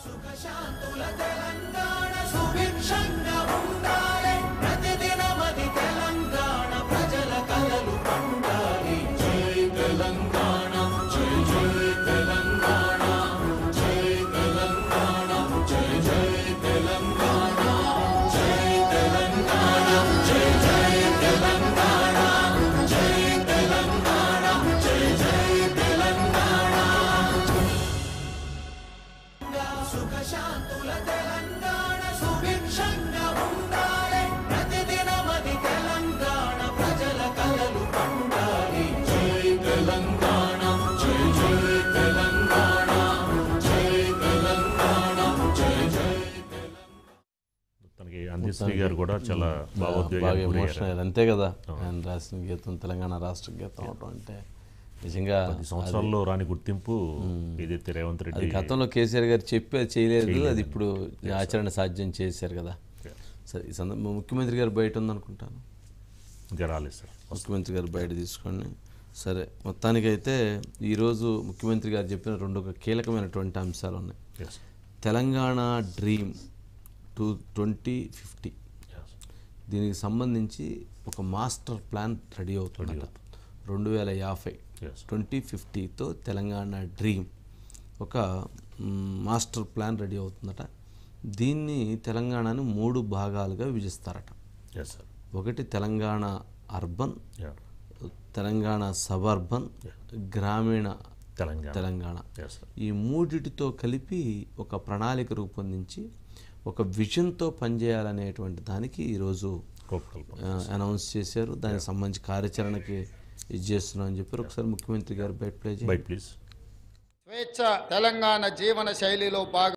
సుఖశాంతుల తెలంగాణ సుభిక్షంగా ఉండాలి ప్రతిదినమది తెలంగాణ ప్రజల కలలు పండాలి జై తెలంగాణ జై జై తెలంగాణ జై తెలంగాణ జై జై తెలంగాణ జై తెలంగాణ జై జై తెలంగాణ జై తెలంగాణ జై జై తెలంగాణ సుఖశాంతుల తెలంగాణ సుభిక్షంగా ఉండాలి ప్రతిదినమది తెలంగాణ ప్రజల కలలు పండాలి జై తెలంగాణ జై జై తెలంగాణ జై తెలంగాణ జై జై తనకి అందిశ్రీ గారు కూడా చాలా బాగా భావోద్వేగానికి ఎమోషన్ గురయ్యారు. అయ్యారు అంతే కదా ఆయన రాసిన గీతం తెలంగాణ రాష్ట్ర గీతం అవడం అంటే నిజంగా పది సంవత్సరాల్లో రాని గుర్తింపు ఏదైతే రేవంత్ అది రెడ్డి గతంలో కేసీఆర్ గారు చెప్పి అది చేయలేదు అది ఇప్పుడు ఆచరణ సాధ్యం చేశారు కదా సరే ఈ సందర్భం ముఖ్యమంత్రి గారు బయట ఉందనుకుంటాను ఇంకా రాలేదు సార్ ముఖ్యమంత్రి గారు బయట తీసుకోండి సరే మొత్తానికైతే ఈరోజు ముఖ్యమంత్రి గారు చెప్పిన రెండు ఒక కీలకమైనటువంటి అంశాలు ఉన్నాయి yes Telangana dream two twenty fifty yes దీనికి సంబంధించి ఒక మాస్టర్ ప్లాన్ రెడీ అవుతుంది రెండు వేల యాభై ఎస్ ట్వంటీ ఫిఫ్టీతో తెలంగాణ డ్రీమ్ ఒక మ్, మాస్టర్ ప్లాన్ రెడీ అవుతుందట దీన్ని తెలంగాణను మూడు భాగాలుగా విభజిస్తారట ఎస్ సార్ ఒకటి తెలంగాణ అర్బన్ యా తెలంగాణ సబర్బన్ గ్రామీణ తెలంగాణ తెలంగాణ ఎస్ సార్ ఈ మూడిటితో కలిపి ఒక ప్రణాళిక రూపొందించి ఒక విజన్తో పనిచేయాలనేటువంటి దానికి ఈరోజు రూపకల్పన ఆ, అనౌన్స్ చేశారు దానికి సంబంధించి కార్యాచరణకి ఇది చేస్తున్నాం అని చెప్పారు ఒకసారి ముఖ్యమంత్రి గారు బయట ప్లే చేయండి బైట్ ప్లీజ్ స్వేచ్ఛ తెలంగాణ జీవన శైలిలో భాగం